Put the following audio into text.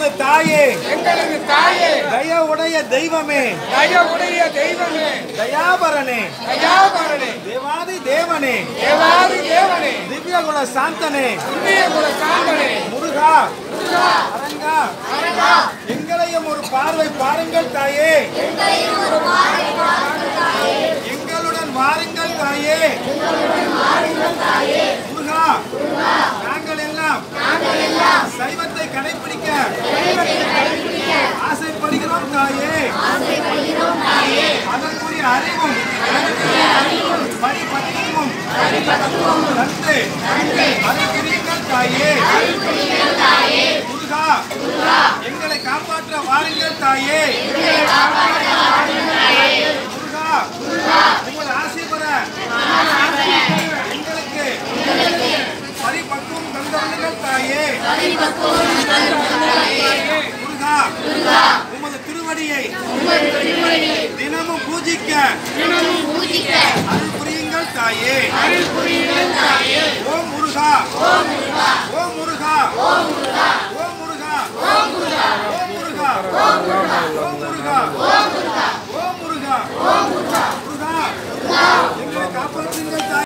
எங்களது தாயே எங்களது தாயே தயவுடைய தெய்வமே தயவுடைய தெய்வமே தயாபரனே தயாபரனே தேவாதி தேவனே தேவாதி தேவனே திவ்யகுல சாந்தனே புண்ணிய குல சாந்தனே முருகா அரங்கா எங்களையும் ஒரு பார்வை பாருங்கள் தாயே எங்களுடன் வாருங்கள் தாயே முருகா நாங்கள் எல்லாம் சைவத்தை கடைபிடிக்க ஆசைப்படுகிறோம் தாயே அதற்குரிய அறிவும் பரிபக்குவமும் தந்து அருள் தாயே முருகா எங்களை காப்பாற்ற வாருங்கள் தாயே முருகா உங்கள் ஆசை பெற எங்களுக்கு பரிபக்குவம் தந்தவர்கள் தாயே முருகா உமது திருவடியை தினமும் பூஜிக்க அருள் புரியுங்கள் தாயே ஓம் முருகா